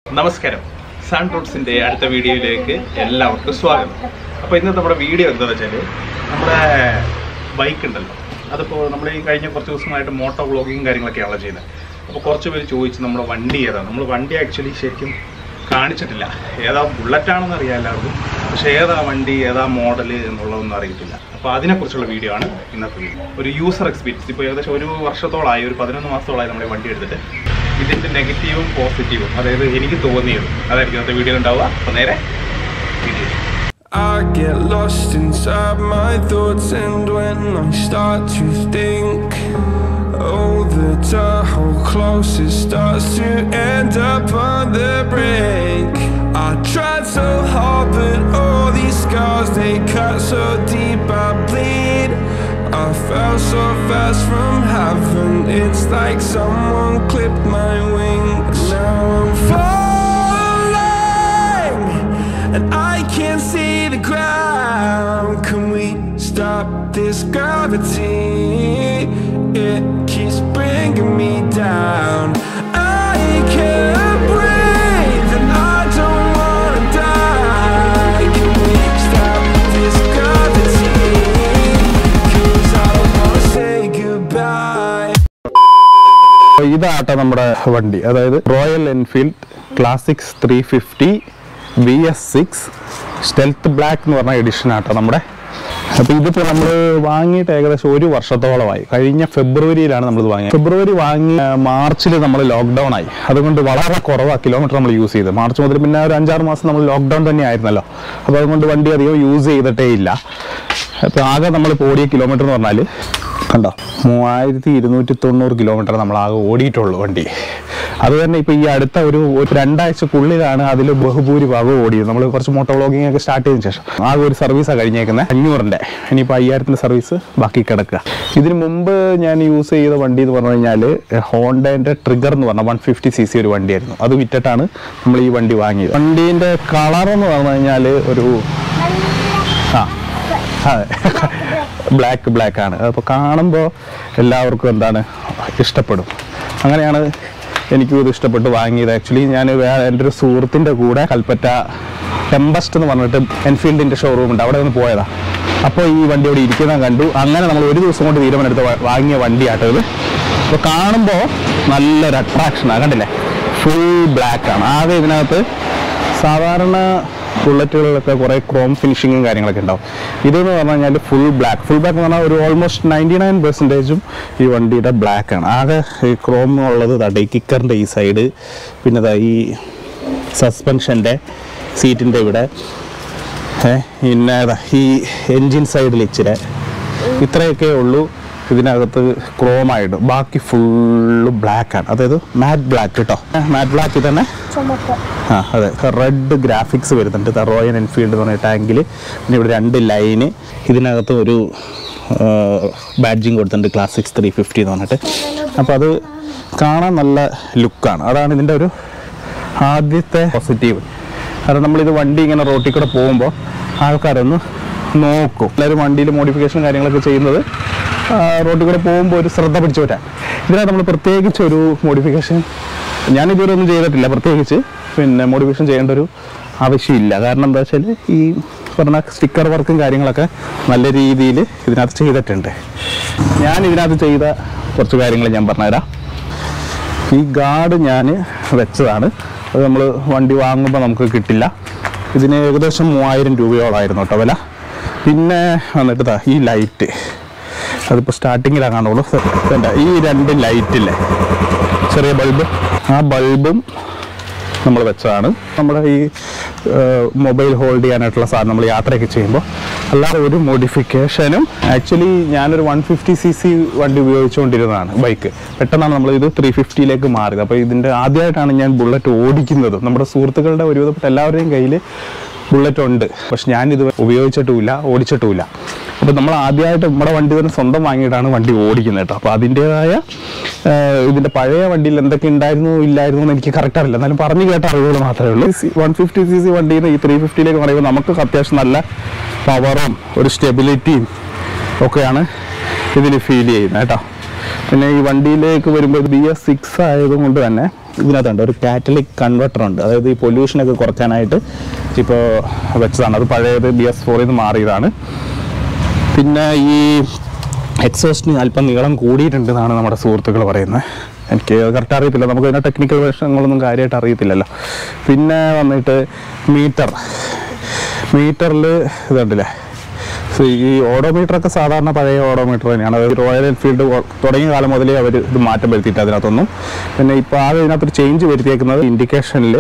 നമസ്കാരം സാൻ റൂട്ട്സിന്റെ അടുത്ത വീഡിയോയിലേക്ക് എല്ലാവർക്കും സ്വാഗതം അപ്പോൾ ഇന്നത്തെ നമ്മുടെ വീഡിയോ എന്താണെന്ന് വെച്ചാൽ നമ്മുടെ ബൈക്ക് ഉണ്ടല്ലോ അതിപ്പോൾ നമ്മൾ ഈ കഴിഞ്ഞ കുറച്ച് ദിവസമായിട്ട് മോട്ടോ വ്ളോഗിങ് കാര്യങ്ങളൊക്കെയാണല്ലോ ചെയ്യുന്നത് അപ്പോൾ കുറച്ച് പേര് ചോദിച്ചു നമ്മുടെ വണ്ടി ഏതാണ് നമ്മൾ വണ്ടി ആക്ച്വലി ശരിക്കും കാണിച്ചിട്ടില്ല ഏതാ ബുള്ളറ്റ് ആണെന്ന് അറിയാം എല്ലാവർക്കും പക്ഷേ ഏതാ വണ്ടി ഏതാ മോഡൽ എന്നുള്ളതൊന്നും അറിയത്തില്ല അപ്പോൾ അതിനെക്കുറിച്ചുള്ള വീഡിയോ ആണ് ഇന്നത്തെ വീഡിയോ ഒരു യൂസർ എക്സ്പീരിയൻസ് ഇപ്പോൾ ഏകദേശം ഒരു വർഷത്തോളമായി ഒരു പതിനൊന്ന് മാസത്തോളമായി നമ്മൾ ഈ വണ്ടി എടുത്തിട്ട് ഇതിൻ്റെ നെഗറ്റീവും പോസിറ്റീവും അതായത് എനിക്ക് തോന്നിയത് അതായിരിക്കും ഇന്നത്തെ വീഡിയോ ഉണ്ടാവുക അപ്പോൾ നേരെ video I get lost inside my thoughts, and when I start to think, oh, the time how close it starts to end up on the brink. I tried so hard, but all these scars they cut so deep, I bleed. I fell so fast from heaven, it's like someone clipped my wings. Now I'm falling and I can't see the ground. Can we stop this gravity? It keeps bringing me down. I can't breathe and I don't wanna die. Can we stop this gravity? Cause I don't wanna say goodbye. ഇതാട്ടോ നമ്മുടെ വണ്ടി അതായത് Royal Enfield classics three fifty V S six stealth black എന്ന് പറഞ്ഞ edition ആട്ടോ നമ്മുടെ അപ്പോൾ ഇതിപ്പോൾ നമ്മൾ വാങ്ങിയിട്ട് ഏകദേശം ഒരു വർഷത്തോളമായി കഴിഞ്ഞ ഫെബ്രുവരിയിലാണ് നമ്മളിത് വാങ്ങിയത് ഫെബ്രുവരി വാങ്ങി മാർച്ചിൽ നമ്മൾ ലോക്ക്ഡൗൺ ആയി അതുകൊണ്ട് വളരെ കുറവാണ് കിലോമീറ്റർ നമ്മൾ യൂസ് ചെയ്ത് മാർച്ച് മുതൽ പിന്നെ ഒരു അഞ്ചാറ് മാസം നമ്മൾ ലോക്ക്ഡൗൺ തന്നെ ആയിരുന്നല്ലോ അപ്പോൾ അതുകൊണ്ട് വണ്ടി അധികം യൂസ് ചെയ്തിട്ടേ ഇല്ല അപ്പോൾ ആകെ നമ്മൾ ഓടിയ കിലോമീറ്റർ എന്ന് പറഞ്ഞാൽ കണ്ടോ മൂവായിരത്തി ഇരുന്നൂറ്റി തൊണ്ണൂറ് കിലോമീറ്റർ നമ്മൾ ആകെ ഓടിയിട്ടുള്ളൂ വണ്ടി അത് തന്നെ ഇപ്പോൾ ഈ അടുത്ത ഒരു ഒരു രണ്ടാഴ്ചക്കുള്ളിലാണ് അതിൽ ബഹുഭൂരിഭാഗവും ഓടിയത് നമ്മൾ കുറച്ച് മോട്ടോ വ്ളോഗിംഗ് ഒക്കെ സ്റ്റാർട്ട് ചെയ്തതിന് ശേഷം ആകെ ഒരു സർവീസാണ് കഴിഞ്ഞേക്കുന്നത് അഞ്ഞൂറിൻ്റെ ഇനിയിപ്പോൾ അയ്യായിരത്തിൻ്റെ സർവീസ് ബാക്കി കിടക്കുക ഇതിന് മുമ്പ് ഞാൻ യൂസ് ചെയ്ത വണ്ടി എന്ന് പറഞ്ഞു കഴിഞ്ഞാൽ ഹോണ്ടേൻ്റെ ട്രിഗർ എന്ന് പറഞ്ഞ വൺ ഫിഫ്റ്റി സി സി ഒരു വണ്ടിയായിരുന്നു അത് വിറ്റിട്ടാണ് നമ്മൾ ഈ വണ്ടി വാങ്ങിയത് വണ്ടീൻ്റെ കളർ എന്ന് പറഞ്ഞു കഴിഞ്ഞാൽ ഒരു ആ അതെ ബ്ലാക്ക് ബ്ലാക്ക് ആണ് അപ്പോൾ കാണുമ്പോൾ എല്ലാവർക്കും എന്താണ് ഇഷ്ടപ്പെടും അങ്ങനെയാണ് എനിക്കും ഇത് ഇഷ്ടപ്പെട്ട് വാങ്ങിയത് ആക്ച്വലി ഞാൻ വേറെ എൻ്റെ ഒരു സുഹൃത്തിൻ്റെ കൂടെ കൽപ്പറ്റ ടെമ്പസ്റ്റ് എന്ന് പറഞ്ഞിട്ട് എൻഫീൽഡിൻ്റെ ഷോറൂം ഉണ്ട് അവിടെ നിന്ന് പോയതാ അപ്പോൾ ഈ വണ്ടി അവിടെ ഇരിക്കുന്നത് കണ്ടു അങ്ങനെ നമ്മൾ ഒരു ദിവസം കൊണ്ട് തീരുമാനമെടുത്ത് വാ- വാങ്ങിയ വണ്ടിയാട്ടോ ഇത് അപ്പോൾ കാണുമ്പോൾ നല്ലൊരു അട്രാക്ഷനാണ് കണ്ടില്ലേ ഫുൾ ബ്ലാക്ക് ആണ് ആകെ ഇതിനകത്ത് സാധാരണ ബുള്ളറ്റുകളിലൊക്കെ കുറേ ക്രോം ഫിനിഷിങ്ങും കാര്യങ്ങളൊക്കെ ഉണ്ടാവും ഇതെന്ന് പറഞ്ഞു കഴിഞ്ഞാൽ ഫുൾ ബ്ലാക്ക് ഫുൾ ബ്ലാക്ക് എന്ന് പറഞ്ഞാൽ ഒരു ഓൾമോസ്റ്റ് നയൻറ്റി നയൻ പെർസെൻറ്റേജും ഈ വണ്ടിയുടെ ബ്ലാക്ക് ആണ് ആകെ ഈ ക്രോം ഉള്ളത് തട്ടെ ഈ കിക്കറിൻ്റെ ഈ സൈഡ് പിന്നെ ദാ ഈ സസ്പെൻഷൻ്റെ സീറ്റിൻ്റെ ഇവിടെ ഏ, പിന്നെ ദാ ഈ എൻജിൻ സൈഡിൽ ഇച്ചിരി ഇത്രയൊക്കെ ഉള്ളൂ ഇതിനകത്ത് ക്രോമായിട്ട് ബാക്കി ഫുള്ള് ബ്ലാക്ക് ആണ് അതായത് മാറ്റ് ബ്ലാക്ക് കേട്ടോ മാറ്റ് ബ്ലാക്കിൽ തന്നെ ആ അതെ റെഡ് ഗ്രാഫിക്സ് വരുന്നുണ്ട് ദ റോയൽ എൻഫീൽഡ് എന്ന് പറഞ്ഞ ടാങ്കിൽ പിന്നെ ഇവിടെ രണ്ട് ലൈന് ഇതിനകത്ത് ഒരു ബാഡ്ജിങ് കൊടുത്തിട്ടുണ്ട് ക്ലാസിക്സ് ത്രീ ഫിഫ്റ്റി എന്ന് പറഞ്ഞിട്ട് അപ്പോൾ അത് കാണാൻ നല്ല ലുക്കാണ് അതാണ് ഇതിൻ്റെ ഒരു ആദ്യത്തെ പോസിറ്റീവ് കാരണം നമ്മളിത് വണ്ടി ഇങ്ങനെ റോട്ടിൽ കൂടെ പോകുമ്പോൾ ആൾക്കാരൊന്ന് നോക്കും എല്ലാവരും വണ്ടിയിൽ മോഡിഫിക്കേഷൻ കാര്യങ്ങളൊക്കെ ചെയ്യുന്നത് ആ, റോട്ടിൽ കൂടെ പോകുമ്പോൾ ഒരു ശ്രദ്ധ പിടിച്ചു പറ്റാൻ ഇതിനകത്ത് നമ്മൾ പ്രത്യേകിച്ച് ഒരു മോഡിഫിക്കേഷൻ ഞാൻ ഇതുവരെ ഒന്നും ചെയ്തിട്ടില്ല പ്രത്യേകിച്ച് പിന്നെ മോഡിഫിക്കേഷൻ ചെയ്യേണ്ട ഒരു ആവശ്യമില്ല കാരണം എന്താ വെച്ചാൽ ഈ പറഞ്ഞ സ്റ്റിക്കർ വർക്കും കാര്യങ്ങളൊക്കെ നല്ല രീതിയിൽ ഇതിനകത്ത് ചെയ്തിട്ടുണ്ട് ഞാൻ ഇതിനകത്ത് ചെയ്ത കുറച്ച് കാര്യങ്ങൾ ഞാൻ പറഞ്ഞുതരാം ഈ ഗാർഡ് ഞാൻ വെച്ചതാണ് അത് നമ്മൾ വണ്ടി വാങ്ങുമ്പോൾ നമുക്ക് കിട്ടില്ല ഇതിന് ഏകദേശം മൂവായിരം രൂപയോളായിരുന്നു കേട്ടോ വില പിന്നെ വന്നിട്ട് ദാ ഈ ലൈറ്റ് അതിപ്പോൾ സ്റ്റാർട്ടിങ്ങിലാണ് കാണുള്ളൂ വേണ്ട ഈ രണ്ട് ലൈറ്റില്ലേ ചെറിയ ബൾബ് ആ ബൾബും നമ്മൾ വെച്ചതാണ് നമ്മുടെ ഈ മൊബൈൽ ഹോൾഡ് ചെയ്യാനായിട്ടുള്ള സാധനം നമ്മൾ യാത്രയൊക്കെ ചെയ്യുമ്പോൾ അല്ലാതെ ഒരു മോഡിഫിക്കേഷനും ആക്ച്വലി ഞാനൊരു വൺ ഫിഫ്റ്റി സി സി വണ്ടി ഉപയോഗിച്ചുകൊണ്ടിരുന്നതാണ് ബൈക്ക് പെട്ടെന്നാണ് നമ്മൾ ഇത് ത്രീ ഫിഫ്റ്റിയിലേക്ക് മാറിയത് അപ്പോൾ ഇതിൻ്റെ ആദ്യമായിട്ടാണ് ഞാൻ ബുള്ളറ്റ് ഓടിക്കുന്നത് നമ്മുടെ സുഹൃത്തുക്കളുടെ ഒരുവിധപ്പെട്ട എല്ലാവരുടെയും കയ്യിൽ ബുള്ളറ്റ് ഉണ്ട് പക്ഷെ ഞാനിത് ഉപയോഗിച്ചിട്ടുമില്ല ഓടിച്ചിട്ടുമില്ല അപ്പോൾ നമ്മൾ ആദ്യമായിട്ട് നമ്മുടെ വണ്ടി തന്നെ സ്വന്തം വാങ്ങിയിട്ടാണ് വണ്ടി ഓടിക്കുന്നത് കേട്ടോ അപ്പോൾ അതിൻ്റേതായ ഇതിൻ്റെ പഴയ വണ്ടിയിൽ എന്തൊക്കെ ഉണ്ടായിരുന്നു ഇല്ലായിരുന്നു എന്ന് എനിക്ക് കറക്റ്റ് അറിയില്ല എന്നാലും പറഞ്ഞു കേട്ട അറിവുകൾ മാത്രമേ ഉള്ളൂ വൺ ഫിഫ്റ്റി സി സി വണ്ടിയിൽ നിന്ന് ഈ ത്രീ ഫിഫ്റ്റിയിലേക്ക് പറയുമ്പോൾ നമുക്ക് അത്യാവശ്യം നല്ല പവറും ഒരു സ്റ്റെബിലിറ്റിയും ഒക്കെയാണ് ഇതിൽ ഫീൽ ചെയ്യുന്നത് കേട്ടോ പിന്നെ ഈ വണ്ടിയിലേക്ക് വരുമ്പോൾ ബി എസ് സിക്സ് ആയതുകൊണ്ട് തന്നെ ഇതിനകത്തുണ്ട് ഒരു കാറ്റലിക് കൺവെർട്ടർ ഉണ്ട് അതായത് ഈ പൊല്യൂഷനൊക്കെ കുറയ്ക്കാനായിട്ട് ഇപ്പോൾ വെച്ചതാണ് അത് പഴയത് ബി എസ് ഫോറിൽ നിന്ന് മാറിയതാണ് പിന്നെ ഈ എക്സോസ്റ്റിന് അല്പം നീളം കൂടിയിട്ടുണ്ടെന്നാണ് നമ്മുടെ സുഹൃത്തുക്കൾ പറയുന്നത് എനിക്ക് കറക്റ്റ് അറിയത്തില്ല നമുക്ക് ഇതിൻ്റെ ടെക്നിക്കൽ വശങ്ങളൊന്നും കാര്യമായിട്ട് അറിയത്തില്ലല്ലോ പിന്നെ വന്നിട്ട് മീറ്റർ മീറ്ററിൽ ഇതുണ്ടല്ലേ സോ ഈ ഓഡോമീറ്ററൊക്കെ സാധാരണ പഴയ ഓഡോമീറ്റർ തന്നെയാണ് അതായത് റോയൽ എൻഫീൽഡ് തുടങ്ങിയ കാലം മുതലേ അവർ ഇത് മാറ്റം വരുത്തിയിട്ട് അതിനകത്തൊന്നും പിന്നെ ഇപ്പോൾ ആകെ ഇതിനകത്തൊരു ചേഞ്ച് വരുത്തിയേക്കുന്നത് ഇൻഡിക്കേഷനിൽ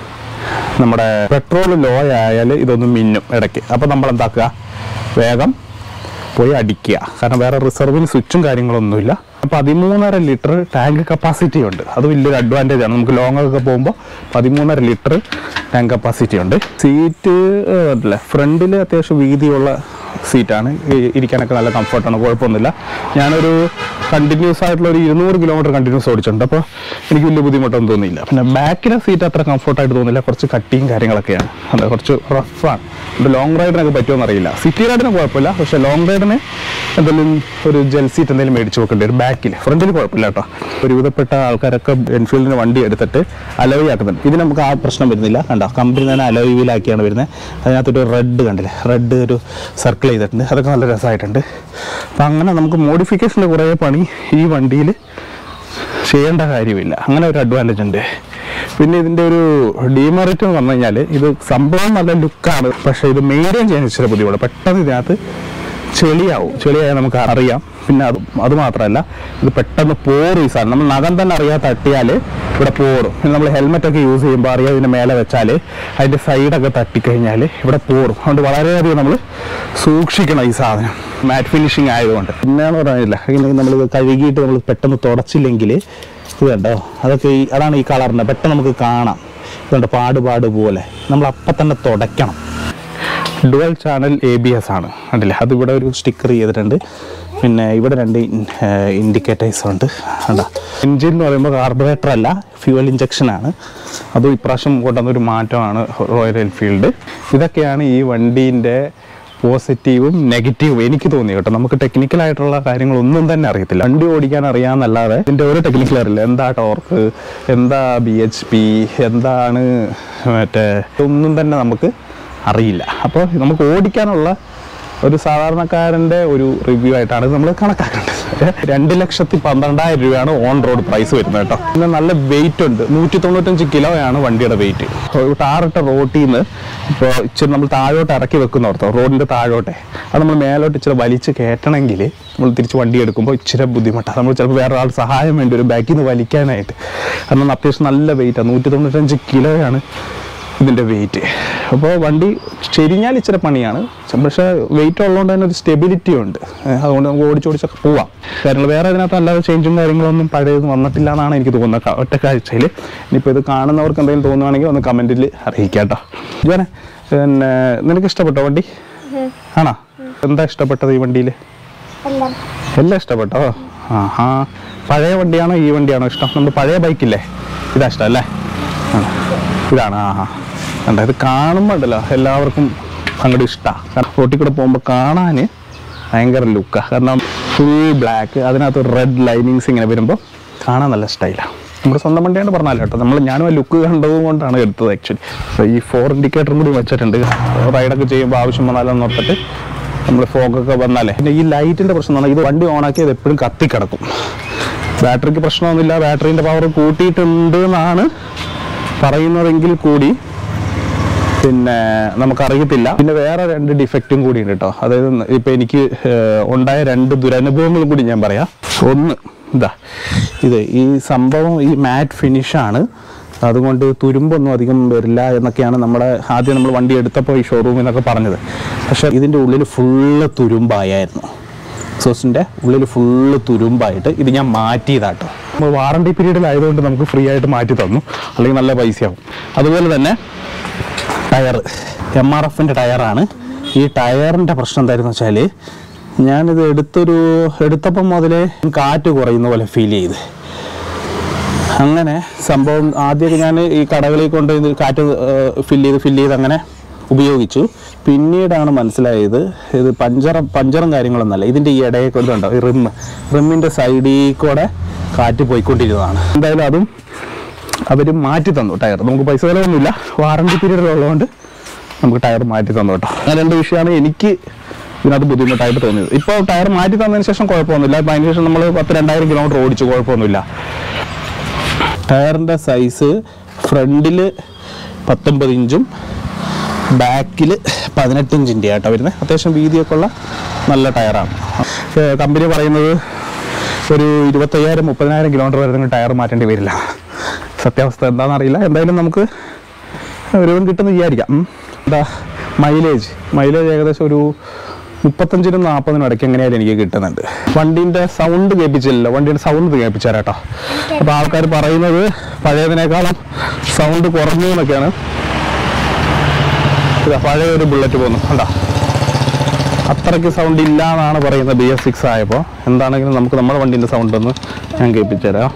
നമ്മുടെ പെട്രോൾ ലോ ആയാൽ ഇതൊന്നും മിന്നും ഇടയ്ക്ക് അപ്പോൾ നമ്മൾ എന്താക്കുക വേഗം പോയി അടിക്കുക കാരണം വേറെ റിസർവിന് സ്വിച്ചും കാര്യങ്ങളൊന്നുമില്ല പതിമൂന്നര ലിറ്റർ ടാങ്ക് കപ്പാസിറ്റി ഉണ്ട് അത് വലിയൊരു അഡ്വാൻറ്റേജ് ആണ് നമുക്ക് ലോങ് ഒക്കെ പോകുമ്പോൾ പതിമൂന്നര ലിറ്റർ ടാങ്ക് കപ്പാസിറ്റി ഉണ്ട് സീറ്റ് അല്ലേ ഫ്രണ്ടിൽ അത്യാവശ്യം വീതിയുള്ള സീറ്റാണ് ഇരിക്കാനൊക്കെ നല്ല കംഫർട്ടാണ് കുഴപ്പമൊന്നുമില്ല ഞാനൊരു കണ്ടിന്യൂസ് ആയിട്ടുള്ള ഒരു ഇരുന്നൂറ് കിലോമീറ്റർ കണ്ടിന്യൂസ് ഓടിച്ചിട്ടുണ്ട് അപ്പോൾ എനിക്ക് വലിയ ബുദ്ധിമുട്ടൊന്നും തോന്നിയില്ല പിന്നെ ബാക്കിലെ സീറ്റ് അത്ര കംഫർട്ടായിട്ട് തോന്നില്ല കുറച്ച് കട്ടിയും കാര്യങ്ങളൊക്കെയാണ് അതെ കുറച്ച് റഫാണ് ഇത് ലോങ് റൈഡിനൊക്കെ പറ്റുമോ അറിയില്ല സിറ്റി റൈഡിന് കുഴപ്പമില്ല പക്ഷേ ലോങ് റൈഡിന് എന്തെങ്കിലും ഒരു ജെൽ സീറ്റ് എന്തെങ്കിലും മേടിച്ച് വെക്കേണ്ടി വരും ബാക്കിൽ ഫ്രണ്ടിൽ കുഴപ്പമില്ല കേട്ടോ ഒരുവിധപ്പെട്ട ആൾക്കാരൊക്കെ എൻഫീൽഡിന് വണ്ടി എടുത്തിട്ട് അലോയി ആക്കുന്നുണ്ട് ഇതിന് നമുക്ക് ആ പ്രശ്നം വരുന്നില്ല കണ്ടോ കമ്പനി തന്നെ അലോയി വീലാക്കിയാണ് വരുന്നത് അതിനകത്തൊരു റെഡ് കണ്ടില്ലേ റെഡ് ഒരു സർക്കിൾ ചെയ്തിട്ടുണ്ട് അതൊക്കെ നല്ല രസമായിട്ടുണ്ട് അപ്പം അങ്ങനെ നമുക്ക് മോഡിഫിക്കേഷൻ്റെ കുറേ പണി ഈ വണ്ടിയിൽ ചെയ്യേണ്ട കാര്യമില്ല അങ്ങനെ ഒരു അഡ്വാൻറ്റേജ് ഉണ്ട് പിന്നെ ഇതിൻ്റെ ഒരു ഡീമെറിറ്റ് എന്ന് പറഞ്ഞു കഴിഞ്ഞാൽ ഇത് സംഭവം നല്ല ലുക്കാണ് പക്ഷേ ഇത് മെയിൻറ്റെയിൻ ചെയ്യാൻ ഇച്ചിരി ബുദ്ധിമുട്ട് പെട്ടെന്ന് ഇതിനകത്ത് ചെളിയാവും ചെളിയായാൽ നമുക്ക് അറിയാം പിന്നെ അത് അത് മാത്രമല്ല ഇത് പെട്ടെന്ന് പോറും ഈ സാധനം നമ്മൾ നഖം തന്നെ അറിയാതെ തട്ടിയാൽ ഇവിടെ പോറും പിന്നെ നമ്മൾ ഹെൽമെറ്റ് ഒക്കെ യൂസ് ചെയ്യുമ്പോൾ അറിയാം ഇതിൻ്റെ മേലെ വെച്ചാൽ അതിൻ്റെ സൈഡൊക്കെ തട്ടിക്കഴിഞ്ഞാൽ ഇവിടെ പോറും അതുകൊണ്ട് വളരെയധികം നമ്മൾ സൂക്ഷിക്കണം ഈ സാധനം മാറ്റ് ഫിനിഷിങ് ആയതുകൊണ്ട് പിന്നെയെന്ന് പറഞ്ഞില്ല ഇങ്ങനെ നമ്മൾ കഴുകിയിട്ട് നമ്മൾ പെട്ടെന്ന് തുടച്ചില്ലെങ്കിൽ ഇത് കണ്ടോ അതൊക്കെ ഈ അതാണ് ഈ കളറിൻ്റെ പെട്ടെന്ന് നമുക്ക് കാണാം ഇതുണ്ട് പാട് പാട് പോലെ നമ്മൾ അപ്പം തന്നെ തുടയ്ക്കണം dual channel A B S ആണ് കണ്ടില്ലേ അത് ഇവിടെ ഒരു സ്റ്റിക്കർ ചെയ്തിട്ടുണ്ട് പിന്നെ ഇവിടെ രണ്ട് ഇൻഡിക്കേറ്റേഴ്സ് ഉണ്ട് കണ്ടോ എൻജിൻ എന്ന് പറയുമ്പോൾ കാർബറേറ്റർ അല്ല ഫ്യൂവൽ ഇഞ്ചക്ഷൻ ആണ് അതും ഇപ്രാവശ്യം കൊണ്ടുവന്നൊരു മാറ്റമാണ് റോയൽ എൻഫീൽഡ് ഇതൊക്കെയാണ് ഈ വണ്ടീൻ്റെ പോസിറ്റീവും നെഗറ്റീവും എനിക്ക് തോന്നി കേട്ടോ നമുക്ക് ടെക്നിക്കൽ ആയിട്ടുള്ള കാര്യങ്ങളൊന്നും തന്നെ അറിയത്തില്ല വണ്ടി ഓടിക്കാൻ അറിയാമെന്നല്ലാതെ ഇതിൻ്റെ ഒരു ടെക്നിക്കൽ അറിയില്ല എന്താ ടോർക്ക് എന്താ ബി എച്ച് പി എന്താണ് മറ്റേ ഒന്നും തന്നെ നമുക്ക് അറിയില്ല അപ്പോൾ നമുക്ക് ഓടിക്കാനുള്ള ഒരു സാധാരണക്കാരൻ്റെ ഒരു റിവ്യൂ ആയിട്ടാണ് ഇത് നമ്മൾ കണക്കാക്കേണ്ടത് രണ്ട് ലക്ഷത്തി പന്ത്രണ്ടായിരം രൂപയാണ് ഓൺ റോഡ് പ്രൈസ് വരുന്നത് കേട്ടോ പിന്നെ നല്ല വെയിറ്റ് ഉണ്ട് നൂറ്റി തൊണ്ണൂറ്റഞ്ച് കിലോയാണ് വണ്ടിയുടെ വെയിറ്റ് ടാറിട്ട റോട്ടിൽ നിന്ന് ഇപ്പോൾ ഇച്ചിരി നമ്മൾ താഴോട്ട് ഇറക്കി വെക്കുന്ന ഓർത്തോ റോഡിൻ്റെ താഴോട്ടെ അത് നമ്മൾ മേലോട്ട് ഇച്ചിരി വലിച്ച് കയറ്റണമെങ്കിൽ നമ്മൾ തിരിച്ച് വണ്ടി എടുക്കുമ്പോൾ ഇച്ചിരി ബുദ്ധിമുട്ടാണ് നമ്മൾ ചിലപ്പോൾ വേറെ ആൾ സഹായം വേണ്ടി ഒരു ബാക്കിൽ നിന്ന് വലിക്കാനായിട്ട് കാരണം അത്യാവശ്യം നല്ല വെയിറ്റാണ് നൂറ്റി തൊണ്ണൂറ്റഞ്ച് കിലോയാണ് ഇതിൻ്റെ വെയിറ്റ് അപ്പോൾ വണ്ടി ചെരിഞ്ഞാൽ ഇച്ചിരി പണിയാണ് പക്ഷേ വെയിറ്റ് ഉള്ളതുകൊണ്ട് തന്നെ ഒരു സ്റ്റെബിലിറ്റി ഉണ്ട് ഏഹ് അതുകൊണ്ട് നമുക്ക് ഓടിച്ചോടിച്ചൊക്കെ പോവാം കാര്യങ്ങൾ വേറെ അതിനകത്ത് അല്ലാതെ ചേഞ്ചും കാര്യങ്ങളൊന്നും പഴയത് വന്നിട്ടില്ല എന്നാണ് എനിക്ക് തോന്നുന്നത് ക- ഒറ്റ കാഴ്ചയിൽ ഇനിയിപ്പോൾ ഇത് കാണുന്നവർക്ക് എന്തെങ്കിലും തോന്നുവാണെങ്കിൽ ഒന്ന് കമൻറ്റിൽ അറിയിക്കാം കേട്ടോ ജോനെ പിന്നെ നിനക്ക് ഇഷ്ടപ്പെട്ടോ വണ്ടി ആണോ എന്താ ഇഷ്ടപ്പെട്ടത് ഈ വണ്ടിയിൽ എല്ലാം എല്ലാം ഇഷ്ടപ്പെട്ടോ ആ ആ പഴയ വണ്ടിയാണോ ഈ വണ്ടിയാണോ ഇഷ്ടം നമ്മുടെ പഴയ ബൈക്കില്ലേ ഇതാ ഇഷ്ടം അല്ലേ ആ, ഇതാണ് ആ ആ കണ്ടോ ഇത് കാണുമ്പോൾ ഉണ്ടല്ലോ എല്ലാവർക്കും അങ്ങോട്ട് ഇഷ്ടമാണ് കാരണം റോട്ടിൽ കൂടെ പോകുമ്പോൾ കാണാൻ ഭയങ്കര ലുക്കാണ് കാരണം ഫുൾ ബ്ലാക്ക് അതിനകത്ത് റെഡ് ലൈനിങ്സ് ഇങ്ങനെ വരുമ്പോൾ കാണാൻ നല്ല സ്റ്റൈലാണ് നമ്മുടെ സ്വന്തം വണ്ടിയാണ് പറഞ്ഞാലോ കേട്ടോ നമ്മൾ ഞാനും ആ ലുക്ക് കണ്ടത് കൊണ്ടാണ് എടുത്തത് ആക്ച്വലി ഈ ഫോർ ഇൻഡിക്കേറ്ററും കൂടി വെച്ചിട്ടുണ്ട് റൈഡൊക്കെ ചെയ്യുമ്പോൾ ആവശ്യം വന്നാലെന്ന് ഓർത്തിട്ട് നമ്മൾ ഫോഗൊക്കെ വന്നാലേ പിന്നെ ഈ ലൈറ്റിന്റെ പ്രശ്നം എന്ന് പറഞ്ഞാൽ ഇത് വണ്ടി ഓണാക്കി അത് എപ്പോഴും കത്തിക്കിടക്കും ബാറ്ററിക്ക് പ്രശ്നമൊന്നുമില്ല ബാറ്ററിന്റെ പവർ കൂട്ടിയിട്ടുണ്ട് എന്നാണ് പറയുന്നതെങ്കിൽ കൂടി പിന്നെ നമുക്കറിയത്തില്ല പിന്നെ വേറെ രണ്ട് ഡിഫക്റ്റും കൂടി ഉണ്ട് കേട്ടോ അതായത് ഇപ്പൊ എനിക്ക് ഏഹ്, ഉണ്ടായ രണ്ട് ദുരനുഭവങ്ങളും കൂടി ഞാൻ പറയാം ഒന്ന് ഇതാ ഇത് ഈ സംഭവം ഈ മാറ്റ് ഫിനിഷാണ് അതുകൊണ്ട് തുരുമ്പൊന്നും അധികം വരില്ല എന്നൊക്കെയാണ് നമ്മുടെ ആദ്യം നമ്മൾ വണ്ടി എടുത്തപ്പോൾ ഈ ഷോറൂമിൽ നിന്നൊക്കെ പറഞ്ഞത് പക്ഷേ ഇതിൻ്റെ ഉള്ളിൽ ഫുള്ള് തുരുമ്പായിരുന്നു സോസിൻ്റെ ഉള്ളിൽ ഫുള്ള് തുരുമ്പായിട്ട് ഇത് ഞാൻ മാറ്റിയതാട്ടോ നമ്മൾ വാറണ്ടി പീരീഡിലായതുകൊണ്ട് നമുക്ക് ഫ്രീ ആയിട്ട് മാറ്റി തന്നു അല്ലെങ്കിൽ നല്ല പൈസയാവും അതുപോലെ തന്നെ ടയർ എം ആർ എഫിൻ്റെ ടയറാണ് ഈ ടയറിൻ്റെ പ്രശ്നം എന്തായിരുന്നു വെച്ചാൽ ഞാനിത് എടുത്തൊരു എടുത്തപ്പം മുതലേ കാറ്റ് കുറയുന്ന പോലെ ഫീൽ ചെയ്ത് അങ്ങനെ സംഭവം ആദ്യമൊക്കെ ഞാൻ ഈ കടകളിൽ കൊണ്ട് ഇത് കാറ്റ് ഫില്ല് ചെയ്ത് ഫില്ല് ചെയ്ത് അങ്ങനെ ഉപയോഗിച്ചു പിന്നീടാണ് മനസ്സിലായത് ഇത് പഞ്ചറും പഞ്ചറും കാര്യങ്ങളൊന്നല്ല ഇതിൻ്റെ ഈ ഇടയിൽ കൊണ്ടുണ്ടോ ഈ റിം റിമ്മിൻ്റെ സൈഡിൽ കൂടെ കാറ്റ് പോയിക്കൊണ്ടിരുന്നതാണ് എന്തായാലും അതും അവർ മാറ്റി തന്നു ടയർ നമുക്ക് പൈസ ചിലവൊന്നുമില്ല വാറണ്ടി പീരീഡ് ഉള്ളതുകൊണ്ട് നമുക്ക് ടയർ മാറ്റി തന്നു കേട്ടോ അങ്ങനെ രണ്ട് വിഷയമാണ് എനിക്ക് ഇതിനകത്ത് ബുദ്ധിമുട്ടായിട്ട് തോന്നിയത് ഇപ്പോൾ ടയർ മാറ്റി തന്നതിന് ശേഷം കുഴപ്പമൊന്നുമില്ല അപ്പോൾ അതിന് ശേഷം നമ്മൾ പത്ത് രണ്ടായിരം കിലോമീറ്റർ ഓടിച്ചു കുഴപ്പമൊന്നുമില്ല ടയറിൻ്റെ സൈസ് ഫ്രണ്ടിൽ പത്തൊമ്പത് ഇഞ്ചും ബാക്കിൽ പതിനെട്ട് ഇഞ്ചിൻ്റെ ആട്ടോ വരുന്നത് അത്യാവശ്യം വീതിയൊക്കെ ഉള്ള നല്ല ടയറാണ് കമ്പനി പറയുന്നത് ഒരു ഇരുപത്തയ്യായിരം മുപ്പതിനായിരം കിലോമീറ്റർ വരെ നിങ്ങൾ ടയർ മാറ്റേണ്ടി വരില്ല സത്യാവസ്ഥ എന്താണെന്ന് അറിയില്ല എന്തായാലും നമുക്ക് ഒരുവൻ കിട്ടുന്ന വിചാരിക്കാം ഉം. എന്താ മൈലേജ് മൈലേജ് ഏകദേശം ഒരു മുപ്പത്തഞ്ചിനും നാൽപ്പതിനും ഇടയ്ക്ക് എങ്ങനെയായാലും എനിക്ക് കിട്ടുന്നുണ്ട് വണ്ടീൻ്റെ സൗണ്ട് കേൾപ്പിച്ചില്ല വണ്ടീൻ്റെ സൗണ്ട് കേൾപ്പിച്ചാരാട്ടോ അപ്പോൾ ആൾക്കാർ പറയുന്നത് പഴയതിനേക്കാളും സൗണ്ട് കുറഞ്ഞു എന്നൊക്കെയാണ് ഇതാ പഴയ ഒരു ബുള്ളറ്റ് പോകുന്നു കണ്ടാ അത്രയ്ക്ക് സൗണ്ട് ഇല്ല എന്നാണ് പറയുന്നത് ബി എസ് സിക്സ് ആയപ്പോൾ എന്താണെങ്കിലും നമുക്ക് നമ്മുടെ വണ്ടീൻ്റെ സൗണ്ട് ഒന്ന് ഞാൻ കേൾപ്പിച്ചു തരാം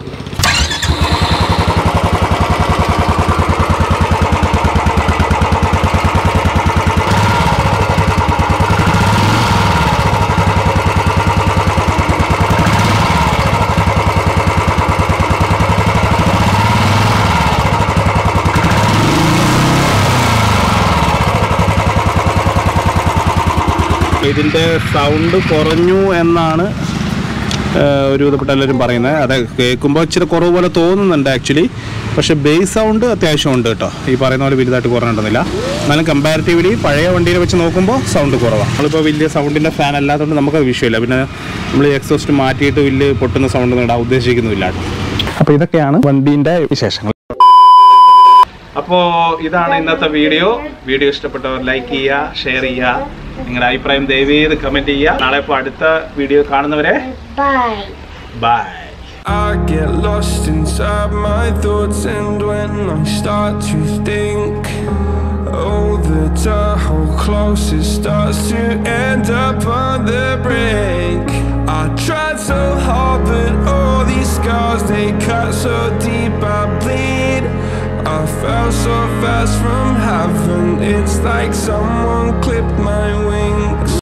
ഇതിൻ്റെ സൗണ്ട് കുറഞ്ഞു എന്നാണ് ഏഹ്, ഒരു വിധപ്പെട്ട എല്ലാവരും പറയുന്നത് അത് കേൾക്കുമ്പോൾ ഇച്ചിരി കുറവ് പോലെ തോന്നുന്നുണ്ട് ആക്ച്വലി പക്ഷേ ബേസ് സൗണ്ട് അത്യാവശ്യം ഉണ്ട് കേട്ടോ ഈ പറയുന്ന പോലെ വലുതായിട്ട് കുറഞ്ഞിട്ടൊന്നുമില്ല എന്നാലും കമ്പാരിറ്റീവ്ലി പഴയ വണ്ടിയെ വെച്ച് നോക്കുമ്പോൾ സൗണ്ട് കുറവാണ് നമ്മളിപ്പോൾ വലിയ സൗണ്ടിൻ്റെ ഫാൻ അല്ലാത്തതുകൊണ്ട് നമുക്കത് വിഷയമില്ല പിന്നെ നമ്മൾ എക്സോസ്റ്റ് മാറ്റിയിട്ട് വലിയ പൊട്ടുന്ന സൗണ്ട് ഒന്നും ഇടാൻ ഉദ്ദേശിക്കുന്നില്ല അപ്പോൾ ഇതൊക്കെയാണ് വണ്ടീൻ്റെ വിശേഷങ്ങൾ അപ്പോൾ ഇതാണ് ഇന്നത്തെ വീഡിയോ വീഡിയോ ഇഷ്ടപ്പെട്ടവർ ലൈക്ക് ചെയ്യുക ഷെയർ ചെയ്യുക നിങ്ങളുടെ അഭിപ്രായം ദയവേത് കമന്റ് ചെയ്യുക നാളെ ഇപ്പോൾ അടുത്ത വീഡിയോ കാണുന്നവരെ Bye. Bye I get lost inside my thoughts, and when I start to think, oh, the Tahoe closest starts to end up on the brink. I tried so hard, but all these scars they cut so deep, I bleed. I fell so fast from heaven, it's like someone clipped my wings.